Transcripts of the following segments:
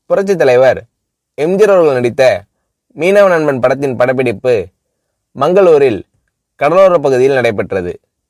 புரட்சித் தலைவர் எம்ஜிஆர் அவர்கள் நடித்த மீனவ நண்பன் படத்தின் படப்பிடிப்பு மங்களூரில் கடலோர பகுதியில் நடைபெற்றது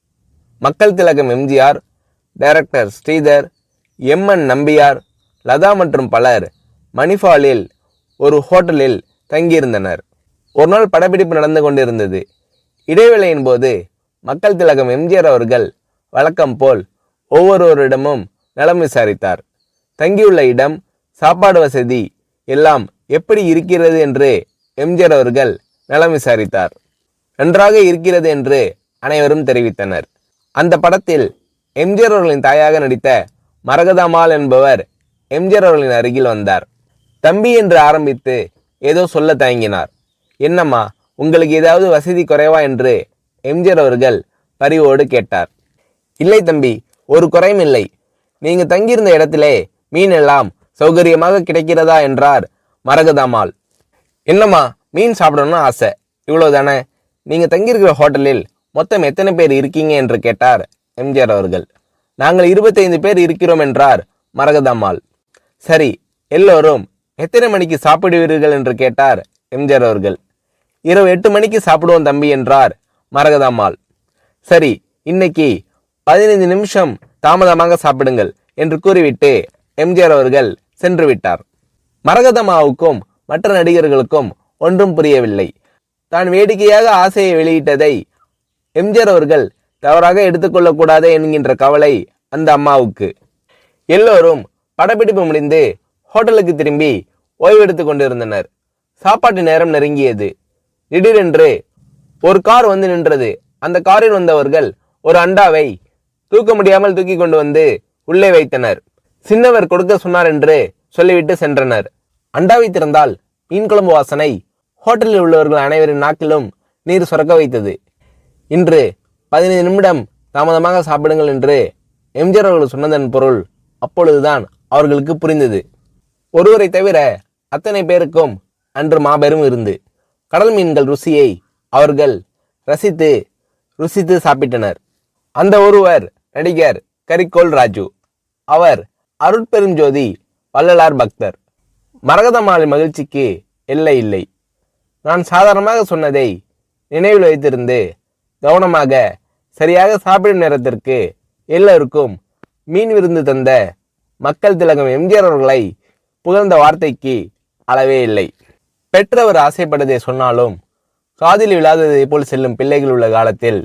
மக்கள் திலகம் MGR director Sridhar M N Nambiar Latha மற்றும் பலர் மணிஃபாலில் ஒரு ஹோட்டலில் தங்கியிருந்தனர் ஒரு நாள் படப்பிடிப்பு நடந்து கொண்டிருந்தது இடைவேளையின் போது மக்கள் திலகம் எம்ஜிஆர் அவர்கள் வழக்கம் போல் ஒவ்வொருவரிடமும் நலம் விசாரித்தார் தங்கியுள்ள இடம் சாப்பாடு வசதி எல்லாம் எப்படி இருக்கிறது என்று எம்ஜிஆர் அவர்கள் நலம் விசாரித்தார் நன்றாக இருக்கிறது என்று அனைவரும் தெரிவித்தனர் அந்த படத்தில் எம்ஜிஆர் அவர்களின் தாயாக நடித்த மரகதாமால் என்பவர் எம்ஜிஆர் அவர்களின் அருகில் வந்தார் தம்பி என்று ஆரம்பித்து ஏதோ சொல்ல தயங்கினார் என்னம்மா உங்களுக்கு ஏதாவது வசதி குறைவா என்று எம்ஜிஆர் அவர்கள் பரிவோடு கேட்டார் இல்லை தம்பி ஒரு குறையும் இல்லை நீங்க தங்கியிருந்த இடத்திலே மீன் எல்லாம் சௌகரியமாக கிடைக்கிறதா என்றார் மரகதாமால் என்னம்மா மீன் சாப்பிடணும்னு ஆசை இவ்வளவுதானே நீங்க தங்கியிருக்கிற ஹோட்டலில் மொத்தம் எத்தனை பேர் இருக்கீங்க என்று கேட்டார் எம்ஜிஆர் அவர்கள் நாங்கள் இருபத்தைந்து பேர் இருக்கிறோம் என்றார் மரகதாம்மாள் சரி எல்லோரும் எத்தனை மணிக்கு சாப்பிடுவீர்கள் என்று கேட்டார் எம்ஜிஆர் அவர்கள் இரவு எட்டு மணிக்கு சாப்பிடுவோம் தம்பி என்றார் மரகதாம்மாள் சரி இன்னைக்கு பதினைந்து நிமிஷம் தாமதமாக சாப்பிடுங்கள் என்று கூறிவிட்டு எம்ஜிஆர் அவர்கள் சென்று விட்டார் மரகதம்மாவுக்கும் மற்ற நடிகர்களுக்கும் ஒன்றும் புரியவில்லை தான் வேடிக்கையாக ஆசையை வெளியிட்டதை எம்ஜிஆர் அவர்கள் தவறாக எடுத்துக்கொள்ளக்கூடாதே என்கின்ற கவலை அந்த அம்மாவுக்கு எல்லோரும் படப்பிடிப்பு முடிந்து ஹோட்டலுக்கு திரும்பி ஓய்வெடுத்துக் கொண்டிருந்தனர் சாப்பாட்டு நேரம் நெருங்கியது திடீரென்று ஒரு கார் வந்து நின்றது அந்த காரில் வந்தவர்கள் ஒரு அண்டாவை தூக்க முடியாமல் தூக்கி கொண்டு வந்து உள்ளே வைத்தனர் சின்னவர் கொடுக்க சொன்னார் என்று சொல்லிவிட்டு சென்றனர் அண்டாவை திறந்தால் மீன் குழம்பு வாசனை ஹோட்டலில் உள்ளவர்கள் அனைவரின் நாக்கிலும் நீர் சுரக்க வைத்தது இன்று பதினைந்து நிமிடம் தாமதமாக சாப்பிடுங்கள் என்று எம்ஜிஆர் அவர்கள் சொன்னதன் பொருள் அப்பொழுதுதான் அவர்களுக்கு புரிந்தது ஒருவரை தவிர அத்தனை பேருக்கும் அன்று மாபெரும் இருந்து கடல் மீன்கள் ருசியை அவர்கள் ரசித்து ருசித்து சாப்பிட்டனர் அந்த ஒருவர் நடிகர் கரிக்கோல் ராஜு அவர் அருட்பெருஞ்சோதி வள்ளலார் பக்தர் மரகதமாலின் மகிழ்ச்சிக்கு எல்லை இல்லை நான் சாதாரணமாக சொன்னதை நினைவில் வைத்திருந்து கவனமாக சரியாக சாப்பிடும் நேரத்திற்கு எல்லோருக்கும் மீன் விருந்து தந்த மக்கள் திலகம் எம்ஜிஆர் அவர்களை புகழ்ந்த வார்த்தைக்கு அளவே இல்லை பெற்றவர் ஆசைப்பட்டதை சொன்னாலும் காதில் விழாததை போல் செல்லும் பிள்ளைகள் உள்ள காலத்தில்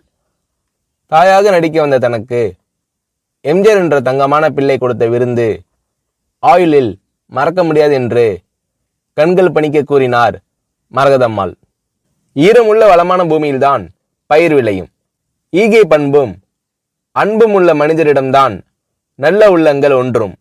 தாயாக நடிக்க வந்த தனக்கு எம்ஜிஆர் என்ற தங்கமான பிள்ளை கொடுத்த விருந்து ஆயுளில் மறக்க முடியாது என்று கண்கள் பணிக்க கூறினார் மரகதம்மாள் ஈரமுள்ள வளமான பூமியில்தான் பயிர் விளையும் ஈகை பண்பும் அன்பும் உள்ள மனிதரிடம்தான் நல்ல உள்ளங்கள் ஒன்றும்